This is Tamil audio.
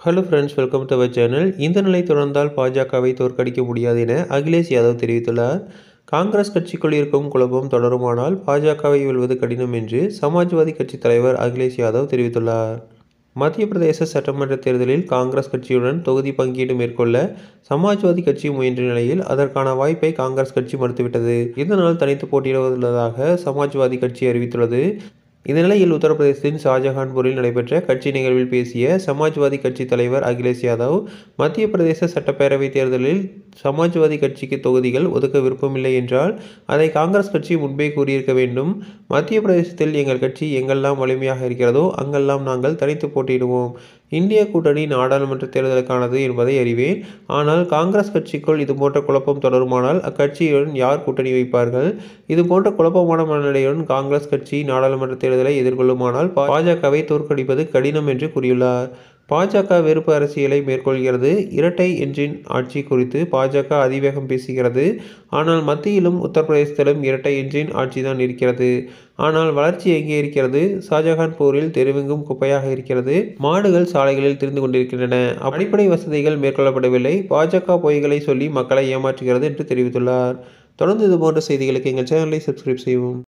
hello friends welcome to our channel இந்த நிலை தொடர்ந்தால் பாஜகவை தோற்கடிக்க முடியாது என அகிலேஷ் யாதவ் தெரிவித்துள்ளார் காங்கிரஸ் கட்சிக்குள் இருக்கும் குழப்பம் தொடருமானால் பாஜகவை வெல்வது கடினம் என்று சமாஜ்வாதி கட்சி தலைவர் அகிலேஷ் யாதவ் தெரிவித்துள்ளார் மத்திய பிரதேச சட்டமன்ற தேர்தலில் காங்கிரஸ் கட்சியுடன் தொகுதி பங்கீடு மேற்கொள்ள சமாஜ்வாதி கட்சி முயன்ற நிலையில் அதற்கான வாய்ப்பை காங்கிரஸ் கட்சி மறுத்துவிட்டது இதனால் தனித்து போட்டியிடுவதாக சமாஜ்வாதி கட்சி அறிவித்துள்ளது இந்த நிலையில் உத்தரப்பிரதேசத்தின் ஷாஜஹான்பூரில் நடைபெற்ற கட்சி நிகழ்வில் பேசிய சமாஜ்வாதி கட்சி தலைவர் அகிலேஷ் யாதவ் மத்திய பிரதேச சட்டப்பேரவை தேர்தலில் சமாஜ்வாதி கட்சிக்கு தொகுதிகள் ஒதுக்க விருப்பமில்லை என்றால் அதை காங்கிரஸ் கட்சி முன்பே கூறியிருக்க வேண்டும் மத்திய பிரதேசத்தில் எங்கள் கட்சி எங்கெல்லாம் வலிமையாக இருக்கிறதோ அங்கெல்லாம் நாங்கள் தனித்து போட்டியிடுவோம் இந்திய கூட்டணி நாடாளுமன்ற தேர்தலுக்கானது என்பதை அறிவேன் ஆனால் காங்கிரஸ் கட்சிக்குள் இது போன்ற குழப்பம் தொடருமானால் அக்கட்சியுடன் யார் கூட்டணி வைப்பார்கள் இது போன்ற குழப்பமான மனநிலையுடன் காங்கிரஸ் கட்சி நாடாளுமன்ற தேர்தலை எதிர்கொள்ளுமானால் பாஜகவை தோற்கடிப்பது கடினம் என்று கூறியுள்ளார் பாஜக வெறுப்பு அரசியலை மேற்கொள்கிறது இரட்டை என்ஜின் ஆட்சி குறித்து பாஜக அதிவேகம் பேசுகிறது ஆனால் மத்தியிலும் உத்தரப்பிரதேசத்திலும் இரட்டை என்ஜின் ஆட்சிதான் இருக்கிறது ஆனால் வளர்ச்சி எங்கே இருக்கிறது ஷாஜகான்பூரில் தெருவெங்கும் குப்பையாக இருக்கிறது மாடுகள் சாலைகளில் திரிந்து கொண்டிருக்கின்றன அடிப்படை வசதிகள் மேற்கொள்ளப்படவில்லை பாஜக பொய்களை சொல்லி மக்களை ஏமாற்றுகிறது என்று தெரிவித்துள்ளார் தொடர்ந்து இது போன்ற செய்திகளுக்கு எங்கள் சேனலை சப்ஸ்கிரைப் செய்வோம்